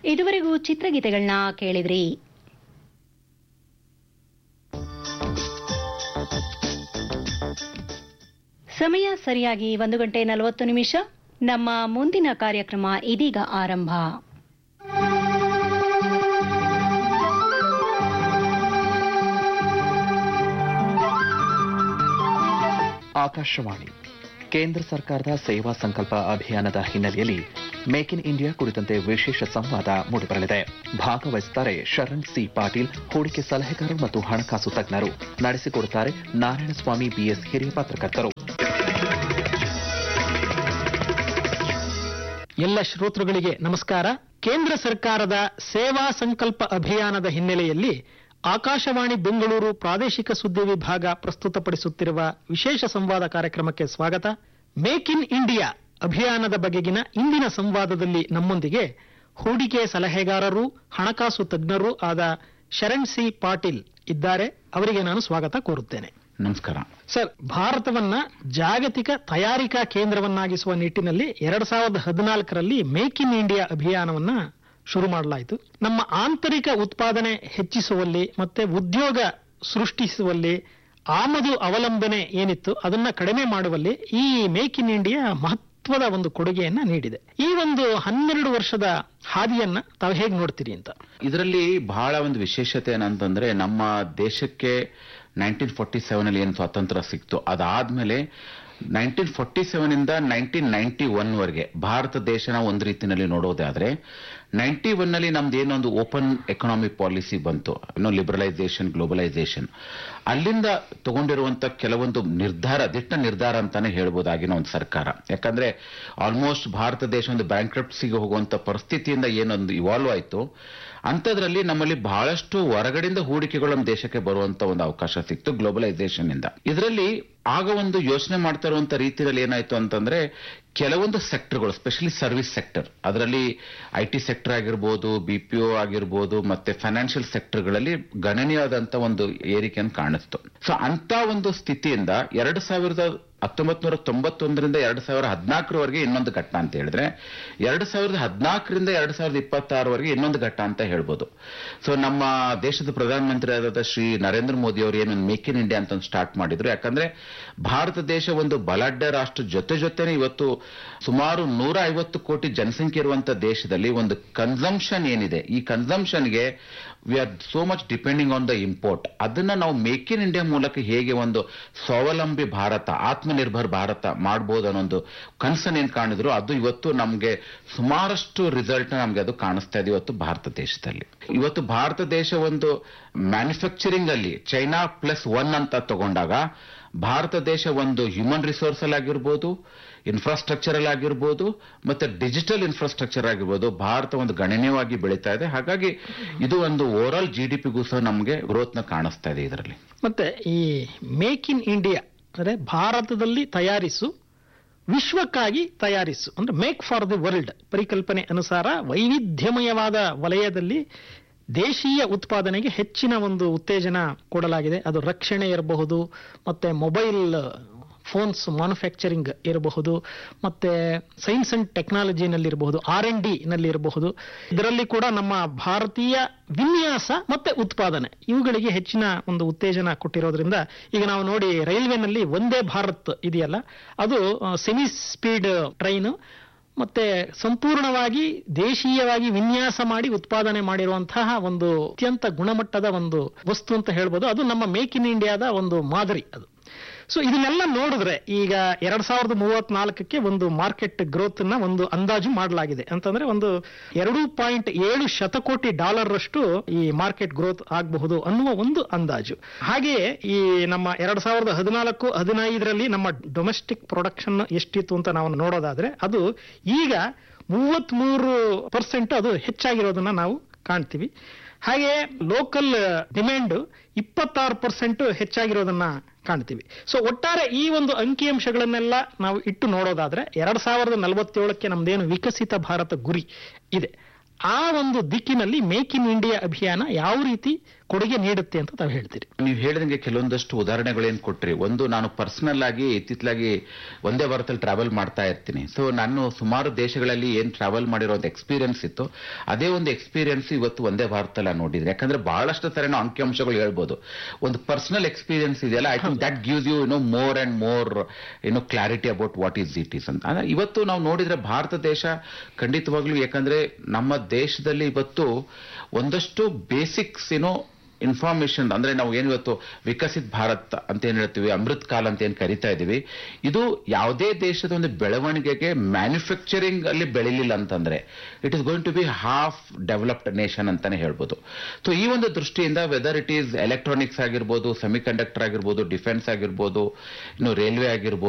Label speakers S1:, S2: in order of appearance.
S1: ಇದುವರೆಗೂ ಚಿತ್ರಗೀತೆಗಳನ್ನ ಕೇಳಿದ್ರಿ ಸಮಯ ಸರಿಯಾಗಿ ಒಂದು ಗಂಟೆ ನಲವತ್ತು ನಿಮಿಷ ನಮ್ಮ ಮುಂದಿನ ಕಾರ್ಯಕ್ರಮ ಇದೀಗ ಆರಂಭ
S2: ಆಕಾಶವಾಣಿ ಕೇಂದ್ರ ಸರ್ಕಾರದ ಸೇವಾ ಸಂಕಲ್ಪ ಅಭಿಯಾನದ ಹಿನ್ನೆಲೆಯಲ್ಲಿ ಮೇಕ್ ಇನ್ ಇಂಡಿಯಾ ಕುರಿತಂತೆ ವಿಶೇಷ ಸಂವಾದ ಮೂಡಿಬರಲಿದೆ ಭಾಗವಹಿಸುತ್ತಾರೆ ಶರಣ್ ಸಿ ಪಾಟೀಲ್ ಹೂಡಿಕೆ ಸಲಹೆಗಾರರು ಮತ್ತು ಹಣಕಾಸು ತಜ್ಞರು ನಡೆಸಿಕೊಡುತ್ತಾರೆ ನಾರಾಯಣಸ್ವಾಮಿ ಬಿಎಸ್ ಹಿರಿಯ ಪತ್ರಕರ್ತರು
S3: ಎಲ್ಲ ಶ್ರೋತೃಗಳಿಗೆ ನಮಸ್ಕಾರ ಕೇಂದ್ರ ಸರ್ಕಾರದ ಸೇವಾ ಸಂಕಲ್ಪ ಅಭಿಯಾನದ ಹಿನ್ನೆಲೆಯಲ್ಲಿ ಆಕಾಶವಾಣಿ ಬೆಂಗಳೂರು ಪ್ರಾದೇಶಿಕ ಸುದ್ದಿ ವಿಭಾಗ ಪ್ರಸ್ತುತಪಡಿಸುತ್ತಿರುವ ವಿಶೇಷ ಸಂವಾದ ಕಾರ್ಯಕ್ರಮಕ್ಕೆ ಸ್ವಾಗತ ಮೇಕ್ ಇನ್ ಇಂಡಿಯಾ ಅಭಿಯಾನದ ಬಗೆಗಿನ ಇಂದಿನ ಸಂವಾದದಲ್ಲಿ ನಮ್ಮೊಂದಿಗೆ ಹೂಡಿಕೆ ಸಲಹೆಗಾರರು ಹಣಕಾಸು ತಜ್ಞರೂ ಆದ ಶರಣ್ ಸಿ ಪಾಟೀಲ್ ಇದ್ದಾರೆ ಅವರಿಗೆ ನಾನು ಸ್ವಾಗತ ಕೋರುತ್ತೇನೆ
S4: ನಮಸ್ಕಾರ
S3: ಸರ್ ಭಾರತವನ್ನ ಜಾಗತಿಕ ತಯಾರಿಕಾ ಕೇಂದ್ರವನ್ನಾಗಿಸುವ ನಿಟ್ಟಿನಲ್ಲಿ ಎರಡ್ ಸಾವಿರದ ಹದಿನಾಲ್ಕರಲ್ಲಿ ಮೇಕ್ ಇನ್ ಇಂಡಿಯಾ ಅಭಿಯಾನವನ್ನ ಶುರು ಮಾಡಲಾಯಿತು ನಮ್ಮ ಆಂತರಿಕ ಉತ್ಪಾದನೆ ಹೆಚ್ಚಿಸುವಲ್ಲಿ ಮತ್ತೆ ಉದ್ಯೋಗ ಸೃಷ್ಟಿಸುವಲ್ಲಿ ಆಮದು ಅವಲಂಬನೆ ಏನಿತ್ತು ಅದನ್ನ ಕಡಿಮೆ ಮಾಡುವಲ್ಲಿ ಈ ಮೇಕ್ ಇನ್ ಇಂಡಿಯಾ ಮಹತ್ವದ ಒಂದು ಕೊಡುಗೆಯನ್ನ ನೀಡಿದೆ ಈ ಒಂದು ಹನ್ನೆರಡು ವರ್ಷದ ಹಾದಿಯನ್ನ ತಾವು ಹೇಗೆ ನೋಡ್ತೀರಿ ಅಂತ
S4: ಇದರಲ್ಲಿ ಬಹಳ ಒಂದು ವಿಶೇಷತೆ ಏನಂತಂದ್ರೆ ನಮ್ಮ ದೇಶಕ್ಕೆ ನೈನ್ಟೀನ್ ಫೋರ್ಟಿ ಸೆವೆನ್ ಅಲ್ಲಿ ಏನು ಸ್ವಾತಂತ್ರ್ಯ ಸಿಕ್ತು ಅದಾದ್ಮೇಲೆ ನೈನ್ಟೀನ್ ಫೋರ್ಟಿ ಸೆವೆನ್ ಇಂದ ನೈನ್ಟೀನ್ ನೈನ್ಟಿ ಒನ್ ವರೆಗೆ ಭಾರತ ದೇಶನ ಒಂದು ರೀತಿಯಲ್ಲಿ ನೋಡೋದಾದ್ರೆ ನೈನ್ಟಿ ಒನ್ ನಲ್ಲಿ ನಮ್ದು ಏನೊಂದು ಓಪನ್ ಎಕನಾಮಿಕ್ ಪಾಲಿಸಿ ಬಂತು ಏನೋ ಲಿಬರಲೈಸೇಷನ್ ಗ್ಲೋಬಲೈಸೇಷನ್ ಅಲ್ಲಿಂದ ತಗೊಂಡಿರುವಂತ ಕೆಲವೊಂದು ನಿರ್ಧಾರ ದಿಟ್ಟ ನಿರ್ಧಾರ ಅಂತಾನೆ ಹೇಳ್ಬೋದಾಗಿನ ಒಂದು ಸರ್ಕಾರ ಯಾಕಂದ್ರೆ ಆಲ್ಮೋಸ್ಟ್ ಭಾರತ ದೇಶ ಒಂದು ಬ್ಯಾಂಕ್ರಪ್ಸಿಗೆ ಹೋಗುವಂತ ಪರಿಸ್ಥಿತಿಯಿಂದ ಏನೊಂದು ಇವಾಲ್ವ್ ಆಯ್ತು ಅಂಥದ್ರಲ್ಲಿ ನಮ್ಮಲ್ಲಿ ಬಹಳಷ್ಟು ಹೊರಗಡೆಯಿಂದ ಹೂಡಿಕೆಗಳು ನಮ್ಮ ದೇಶಕ್ಕೆ ಬರುವಂತ ಒಂದು ಅವಕಾಶ ಸಿಕ್ತು ಗ್ಲೋಬಲೈಸೇಷನ್ ಇಂದ ಇದರಲ್ಲಿ ಆಗ ಒಂದು ಯೋಚನೆ ಮಾಡ್ತಾ ಇರುವಂತ ರೀತಿಯಲ್ಲಿ ಏನಾಯ್ತು ಅಂತಂದ್ರೆ ಕೆಲವೊಂದು ಸೆಕ್ಟರ್ಗಳು ಸ್ಪೆಷಲಿ ಸರ್ವಿಸ್ ಸೆಕ್ಟರ್ ಅದರಲ್ಲಿ ಐ ಟಿ ಸೆಕ್ಟರ್ ಆಗಿರ್ಬೋದು ಬಿ ಪಿ ಒ ಆಗಿರ್ಬೋದು ಮತ್ತೆ ಫೈನಾನ್ಷಿಯಲ್ ಸೆಕ್ಟರ್ಗಳಲ್ಲಿ ಗಣನೀಯವಾದಂತ ಒಂದು ಏರಿಕೆಯನ್ನು ಕಾಣಿಸ್ತು ಸೊ ಅಂತ ಒಂದು ಸ್ಥಿತಿಯಿಂದ ಎರಡು ಸಾವಿರದ ಹತ್ತೊಂಬತ್ ನೂರ ತೊಂಬತ್ತೊಂದರಿಂದ ಎರಡು ಸಾವಿರದ ಹದಿನಾಲ್ಕರವರೆಗೆ ಇನ್ನೊಂದು ಘಟ್ಟ ಅಂತ ಹೇಳಿದ್ರೆ ಎರಡು ಸಾವಿರದ ಹದಿನಾಲ್ಕರಿಂದ ಎರಡು ಸಾವಿರದ ಇಪ್ಪತ್ತಾರವರೆಗೆ ಇನ್ನೊಂದು ಘಟ್ಟ ಅಂತ ಹೇಳ್ಬೋದು ಸೊ ನಮ್ಮ ದೇಶದ ಪ್ರಧಾನಮಂತ್ರಿ ಆದ ಶ್ರೀ ನರೇಂದ್ರ ಮೋದಿ ಅವರು ಏನು ಮೇಕ್ ಇನ್ ಇಂಡಿಯಾ ಅಂತ ಸ್ಟಾರ್ಟ್ ಮಾಡಿದ್ರು ಯಾಕಂದ್ರೆ ಭಾರತ ದೇಶ ಒಂದು ಬಲಾಢ್ಯ ರಾಷ್ಟ್ರ ಜೊತೆ ಜೊತೆನೆ ಇವತ್ತು ಸುಮಾರು ನೂರ ಐವತ್ತು ಕೋಟಿ ಜನಸಂಖ್ಯೆ ಇರುವಂತ ದೇಶದಲ್ಲಿ ಒಂದು ಕನ್ಸಂಪ್ಷನ್ ಏನಿದೆ ಈ ಕನ್ಸಂಪ್ಷನ್ಗೆ we are so much depending on the import ಅದನ್ನ ನಾವು ಮೇಕ್ ಇನ್ ಇಂಡಿಯಾ ಮೂಲಕ ಹೇಗೆ ಒಂದು ಸ್ವಾವಲಂಬಿ ಭಾರತ ಆತ್ಮನಿರ್ಭರ್ ಭಾರತ ಮಾಡಬಹುದು ಅನ್ನೋ ಒಂದು ಕನಸನ್ ಏನ್ ಕಾಣಿದ್ರು ಅದು ಇವತ್ತು ನಮ್ಗೆ ಸುಮಾರಷ್ಟು ರಿಸಲ್ಟ್ ನಮ್ಗೆ ಅದು ಕಾಣಿಸ್ತಾ ಇದೆ ಇವತ್ತು ಭಾರತ ದೇಶದಲ್ಲಿ ಇವತ್ತು ಭಾರತ ದೇಶ ಒಂದು ಮ್ಯಾನುಫ್ಯಾಕ್ಚರಿಂಗ್ ಅಲ್ಲಿ ಚೈನಾ ಪ್ಲಸ್ ಒನ್ ಅಂತ ತಗೊಂಡಾಗ ಭಾರತ ದೇಶ ಒಂದು ಹ್ಯೂಮನ್ ರಿಸೋರ್ಸ್ ಅಲ್ಲಿ ಆಗಿರ್ಬೋದು ಇನ್ಫ್ರಾಸ್ಟ್ರಕ್ಚರ್ ಅಲ್ಲಿ ಆಗಿರ್ಬೋದು ಮತ್ತೆ ಡಿಜಿಟಲ್ ಇನ್ಫ್ರಾಸ್ಟ್ರಕ್ಚರ್ ಆಗಿರ್ಬೋದು ಭಾರತ ಒಂದು ಗಣನೀಯವಾಗಿ ಬೆಳೀತಾ ಇದೆ ಹಾಗಾಗಿ ಇದು ಒಂದು ಓವರ್ ಆಲ್ ಜಿ ಡಿ ಪಿಗೂ ಸಹ ನಮಗೆ ಗ್ರೋತ್ ನ ಕಾಣಿಸ್ತಾ ಇದೆ ಇದರಲ್ಲಿ
S3: ಮತ್ತೆ ಈ ಮೇಕ್ ಇನ್ ಇಂಡಿಯಾ ಅಂದರೆ ಭಾರತದಲ್ಲಿ ತಯಾರಿಸು ವಿಶ್ವಕ್ಕಾಗಿ ತಯಾರಿಸು ಅಂದ್ರೆ ಮೇಕ್ ಫಾರ್ ದಿ ವರ್ಲ್ಡ್ ಪರಿಕಲ್ಪನೆ ಅನುಸಾರ ವೈವಿಧ್ಯಮಯವಾದ ವಲಯದಲ್ಲಿ ದೇಶೀಯ ಉತ್ಪಾದನೆಗೆ ಹೆಚ್ಚಿನ ಒಂದು ಉತ್ತೇಜನ ಕೊಡಲಾಗಿದೆ ಅದು ರಕ್ಷಣೆ ಇರಬಹುದು ಮತ್ತೆ ಮೊಬೈಲ್ ಫೋನ್ಸ್ ಮ್ಯಾನುಫ್ಯಾಕ್ಚರಿಂಗ್ ಇರಬಹುದು ಮತ್ತೆ ಸೈನ್ಸ್ ಅಂಡ್ ಟೆಕ್ನಾಲಜಿನಲ್ಲಿ ಇರಬಹುದು ಆರ್ ಎನ್ ಡಿ ನಲ್ಲಿ ಇರಬಹುದು ಇದರಲ್ಲಿ ಕೂಡ ನಮ್ಮ ಭಾರತೀಯ ವಿನ್ಯಾಸ ಮತ್ತೆ ಉತ್ಪಾದನೆ ಇವುಗಳಿಗೆ ಹೆಚ್ಚಿನ ಒಂದು ಉತ್ತೇಜನ ಕೊಟ್ಟಿರೋದ್ರಿಂದ ಈಗ ನಾವು ನೋಡಿ ರೈಲ್ವೆನಲ್ಲಿ ಒಂದೇ ಭಾರತ್ ಇದೆಯಲ್ಲ ಅದು ಸೆಮಿ ಸ್ಪೀಡ್ ಟ್ರೈನ್ ಮತ್ತೆ ಸಂಪೂರ್ಣವಾಗಿ ದೇಶೀಯವಾಗಿ ವಿನ್ಯಾಸ ಮಾಡಿ ಉತ್ಪಾದನೆ ಮಾಡಿರುವಂತಹ ಒಂದು ಅತ್ಯಂತ ಗುಣಮಟ್ಟದ ಒಂದು ವಸ್ತು ಅಂತ ಹೇಳ್ಬೋದು ಅದು ನಮ್ಮ ಮೇಕ್ ಇನ್ ಇಂಡಿಯಾದ ಒಂದು ಮಾದರಿ ಅದು ಸೊ ಇದನ್ನೆಲ್ಲ ನೋಡಿದ್ರೆ ಈಗ ಎರಡ್ ಸಾವಿರದ ಮೂವತ್ನಾಲ್ಕಕ್ಕೆ ಒಂದು ಮಾರ್ಕೆಟ್ ಗ್ರೋತ್ ನ ಒಂದು ಅಂದಾಜು ಮಾಡಲಾಗಿದೆ ಅಂತಂದ್ರೆ ಒಂದು ಎರಡು ಪಾಯಿಂಟ್ ಏಳು ಶತಕೋಟಿ ಡಾಲರ್ ಅಷ್ಟು ಈ ಮಾರ್ಕೆಟ್ ಗ್ರೋತ್ ಆಗಬಹುದು ಅನ್ನುವ ಒಂದು ಅಂದಾಜು ಹಾಗೆಯೇ ಈ ನಮ್ಮ ಎರಡ್ ಸಾವಿರದ ಹದಿನಾಲ್ಕು ಹದಿನೈದರಲ್ಲಿ ನಮ್ಮ ಡೊಮೆಸ್ಟಿಕ್ ಪ್ರೊಡಕ್ಷನ್ ಎಷ್ಟಿತ್ತು ಅಂತ ನಾವು ನೋಡೋದಾದ್ರೆ ಅದು ಈಗ ಮೂವತ್ಮೂರು ಪರ್ಸೆಂಟ್ ಅದು ಹೆಚ್ಚಾಗಿರೋದನ್ನ ನಾವು ಕಾಣ್ತೀವಿ ಹಾಗೆ ಲೋಕಲ್ ಡಿಮ್ಯಾಂಡ್ ಇಪ್ಪತ್ತಾರು ಪರ್ಸೆಂಟ್ ಹೆಚ್ಚಾಗಿರೋದನ್ನ ಕಾಣ್ತೀವಿ ಸೊ ಒಟ್ಟಾರೆ ಈ ಒಂದು ಅಂಕಿಅಂಶಗಳನ್ನೆಲ್ಲ ನಾವು ಇಟ್ಟು ನೋಡೋದಾದ್ರೆ ಎರಡ್ ಸಾವಿರದ ನಲವತ್ತೇಳಕ್ಕೆ ನಮ್ದೇನು ವಿಕಸಿತ ಭಾರತ ಗುರಿ ಇದೆ ಆ ಒಂದು ದಿಕ್ಕಿನಲ್ಲಿ ಮೇಕ್ ಇನ್ ಇಂಡಿಯಾ ಅಭಿಯಾನ ಯಾವ ರೀತಿ ಕೊಡುಗೆ ನೀಡುತ್ತೆ ಅಂತ ತಾವು ಹೇಳ್ತೀರಿ
S4: ನೀವು ಹೇಳಿದಂಗೆ ಕೆಲವೊಂದಷ್ಟು ಉದಾಹರಣೆಗಳೇನು ಕೊಟ್ರಿ ಒಂದು ನಾನು ಪರ್ಸನಲ್ ಆಗಿ ಇತ್ತಿತ್ತಲಾಗಿ ಒಂದೇ ಭಾರತದಲ್ಲಿ ಟ್ರಾವೆಲ್ ಮಾಡ್ತಾ ಇರ್ತೀನಿ ಸೊ ನಾನು ಸುಮಾರು ದೇಶಗಳಲ್ಲಿ ಏನ್ ಟ್ರಾವೆಲ್ ಮಾಡಿರೋ ಒಂದು ಎಕ್ಸ್ಪೀರಿಯನ್ಸ್ ಇತ್ತು ಅದೇ ಒಂದು ಎಕ್ಸ್ಪೀರಿಯನ್ಸ್ ಇವತ್ತು ಒಂದೇ ಭಾರತದಲ್ಲಿ ನೋಡಿದ್ರೆ ಯಾಕಂದ್ರೆ ಬಹಳಷ್ಟು ತರ ನಾವು ಅಂಕಿಅಂಶಗಳು ಹೇಳ್ಬೋದು ಒಂದು ಪರ್ಸನಲ್ ಎಕ್ಸ್ಪೀರಿಯನ್ಸ್ ಇದೆಯಲ್ಲ I think that gives you know more and more ಏನೋ clarity about what is it is ಅಂತ ಅಂದ್ರೆ ಇವತ್ತು ನಾವು ನೋಡಿದ್ರೆ ಭಾರತ ದೇಶ ಖಂಡಿತವಾಗ್ಲೂ ಯಾಕಂದ್ರೆ ನಮ್ಮ ದೇಶದಲ್ಲಿ ಇವತ್ತು ಒಂದಷ್ಟು ಬೇಸಿಕ್ಸ್ ಏನೋ ಇನ್ಫಾರ್ಮೇಶನ್ ಅಂದ್ರೆ ನಾವು ಏನು ಇವತ್ತು ವಿಕಸಿತ್ ಭಾರತ್ ಅಂತ ಏನ್ ಹೇಳ್ತೀವಿ ಅಮೃತ್ ಕಾಲ್ ಅಂತ ಏನ್ ಕರಿತಾ ಇದೀವಿ ಇದು ಯಾವುದೇ ದೇಶದ ಒಂದು ಬೆಳವಣಿಗೆಗೆ ಮ್ಯಾನುಫ್ಯಾಕ್ಚರಿಂಗ್ ಅಲ್ಲಿ ಬೆಳಿಲಿಲ್ಲ ಅಂತಂದ್ರೆ it is going to be half developed nation ಅಂತಾನೆ ಹೇಳ್ಬೋದು ಸೊ ಈ ಒಂದು ದೃಷ್ಟಿಯಿಂದ ವೆದರ್ ಇಟ್ ಈಸ್ ಎಲೆಕ್ಟ್ರಾನಿಕ್ಸ್ ಆಗಿರ್ಬೋದು ಸೆಮಿ ಕಂಡಕ್ಟರ್ ಆಗಿರ್ಬೋದು ಡಿಫೆನ್ಸ್ ಆಗಿರ್ಬೋದು ಇನ್ನು ರೈಲ್ವೆ ಆಗಿರ್ಬೋದು